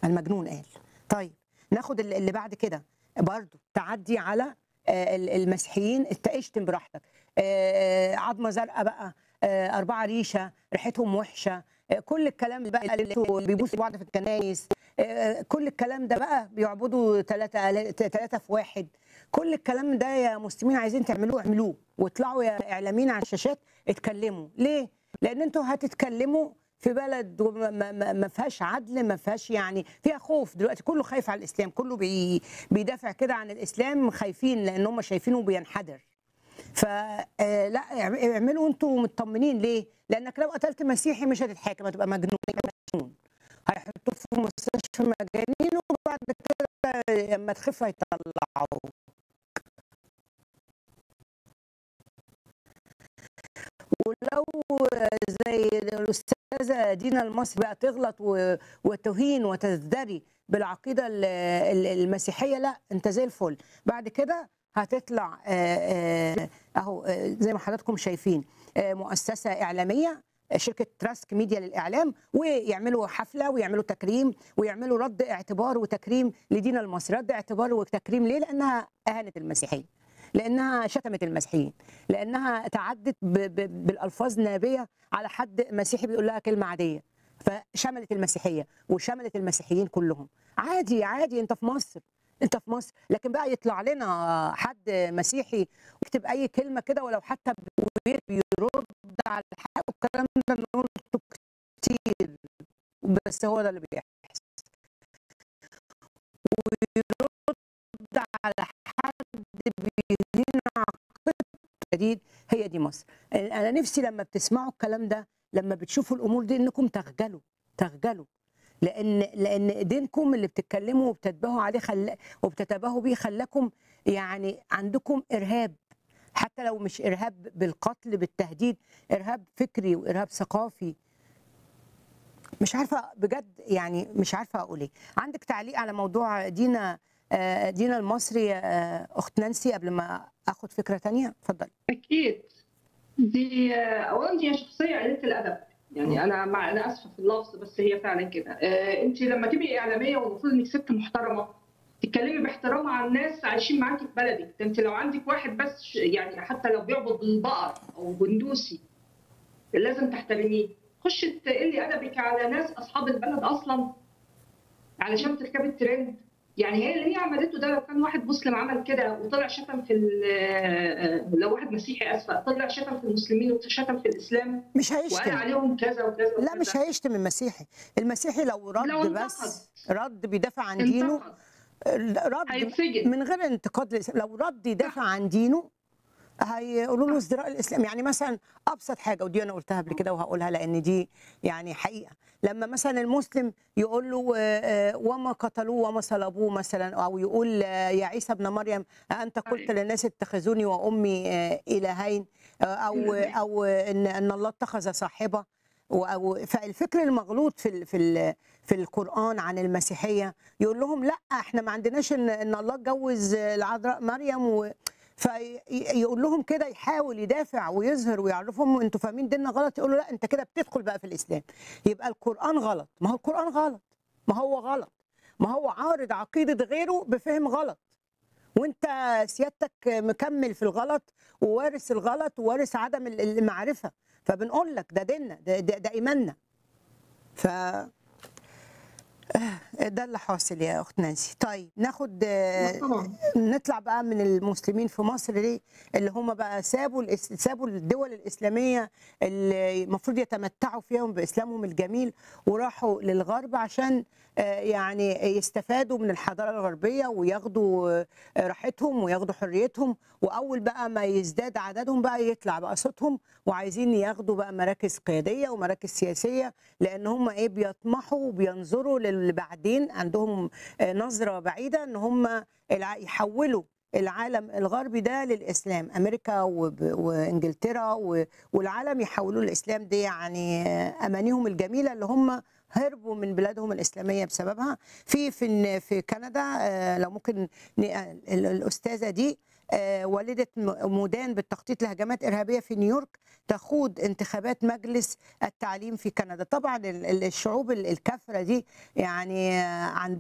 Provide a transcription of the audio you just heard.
المجنون قال طيب ناخد اللي اللي بعد كده برضو تعدي على آه، ال- المسيحيين انت اشتم براحتك آه، عظمه زرقاء بقى آه، اربعه ريشه ريحتهم وحشه آه، كل الكلام اللي بقى اللي بيبوسوا بعض في الكنايس آه، كل الكلام ده بقى بيعبدوا ثلاثة ثلاثة في واحد كل الكلام ده يا مسلمين عايزين تعملوه اعملوه واطلعوا يا اعلاميين على الشاشات اتكلموا ليه؟ لان انتوا هتتكلموا في بلد وما- ما ما- ما فيهاش عدل ما فيهاش يعني فيها خوف دلوقتي كله خايف على الاسلام كله بي بيدافع كده عن الاسلام خايفين لان هم شايفينه بينحدر فلا اعملوا انتوا مطمنين ليه؟ لانك لو قتلت مسيحي مش هتتحاكم هتبقى مجنون مجنون هيحطوه في مستشفى مجانين وبعد كده لما تخف هيطلعوه ولو زي الاستاذه دينا المصري بقى تغلط و- وتهين وتزدري بالعقيده ال- ال- المسيحيه لا انت زي الفل بعد كده هتطلع آه، آه، اهو آه، زي ما حضراتكم شايفين آه، مؤسسه اعلاميه شركه تراسك ميديا للاعلام ويعملوا حفله ويعملوا تكريم ويعملوا رد اعتبار وتكريم لدينا المصري رد اعتبار وتكريم ليه لانها اهانت المسيحيه لانها شتمت المسيحيين لانها تعدت ب- ب- بالالفاظ نابيه على حد مسيحي بيقول لها كلمه عاديه فشملت المسيحيه وشملت المسيحيين كلهم عادي عادي انت في مصر انت في مصر لكن بقى يطلع لنا حد مسيحي ويكتب اي كلمه كده ولو حتى بي- بيرد على الحق والكلام ده أنا قلته كتير بس هو ده اللي بيحصل ويرد على حد بيهين عقيدته جديد هي دي مصر انا نفسي لما بتسمعوا الكلام ده لما بتشوفوا الامور دي انكم تخجلوا تخجلوا لان لان دينكم اللي بتتكلموا وبتتباهوا عليه خل... وبتتباهوا بيه خلاكم يعني عندكم ارهاب حتى لو مش ارهاب بالقتل بالتهديد ارهاب فكري وارهاب ثقافي مش عارفه بجد يعني مش عارفه اقول ايه عندك تعليق على موضوع دينا آه، دينا المصري آه، اخت نانسي قبل ما اخد فكره تانية اتفضل اكيد دي اولا دي شخصيه قليله الادب يعني انا مع انا اسفه في اللفظ بس هي فعلا كده آه، انت لما تبقي اعلاميه والمفروض انك ست محترمه تتكلمي باحترام عن الناس عايشين معاكي في بلدك ده انت لو عندك واحد بس ش- يعني حتى لو بيعبد البقر او هندوسي لازم تحترميه خش تقلي ادبك على ناس اصحاب البلد اصلا علشان تركبي الترند يعني هي اللي هي عملته ده لو كان واحد مسلم عمل كده وطلع شتم في ال- لو واحد مسيحي اسفه طلع شتم في المسلمين وشتم في الاسلام مش وقال هيشتم عليهم كذا وكذا لا وكذا. مش هيشتم المسيحي المسيحي لو رد لو بس رد بيدافع عن دينه انتقد رد هيتسجن من غير انتقاد للإسلام لو رد يدافع عن دينه هيقولوا له ازدراء الاسلام يعني مثلا ابسط حاجه ودي انا قلتها قبل كده وهقولها لان دي يعني حقيقه لما مثلا المسلم يقول له آه، آه، وما قتلوه وما صلبوه مثلا او يقول آه، يا عيسى ابن مريم انت قلت للناس اتخذوني وامي آه، الهين آه، او او ان ان الله اتخذ صاحبه و- او فالفكر المغلوط في ال- في ال- في القران عن المسيحيه يقول لهم لا احنا ما عندناش ان ان الله اتجوز العذراء مريم و فيقول لهم كده يحاول يدافع ويظهر ويعرفهم انتوا فاهمين ديننا غلط يقولوا لا انت كده بتدخل بقى في الاسلام يبقى القران غلط ما هو القران غلط ما هو غلط ما هو عارض عقيده غيره بفهم غلط وانت سيادتك مكمل في الغلط ووارث الغلط ووارث عدم المعرفه فبنقول لك ده ديننا ده, ده, ده ايماننا ف ده اللي حاصل يا اخت نانسي طيب ناخد آه، طبعا نطلع بقى من المسلمين في مصر ليه اللي هم بقى سابوا الإس- سابوا الدول الاسلاميه اللي المفروض يتمتعوا فيهم باسلامهم الجميل وراحوا للغرب عشان آه، يعني يستفادوا من الحضاره الغربيه وياخدوا آه، راحتهم وياخدوا حريتهم واول بقى ما يزداد عددهم بقى يطلع بقى صوتهم وعايزين ياخدوا بقى مراكز قياديه ومراكز سياسيه لان هم ايه بيطمحوا وبينظروا للي بعدين عندهم آه، نظره بعيده ان هم الع- يحولوا العالم الغربي ده للاسلام امريكا وب- وانجلترا و- والعالم يحولوه للاسلام دي يعني آه، امانيهم الجميله اللي هم هربوا من بلادهم الاسلاميه بسببها في في في كندا آه، لو ممكن ن- ال- الاستاذه دي آه، والده م- مدان بالتخطيط لهجمات ارهابيه في نيويورك تخوض انتخابات مجلس التعليم في كندا طبعا ال- ال- الشعوب ال- الكافره دي يعني آه، عندها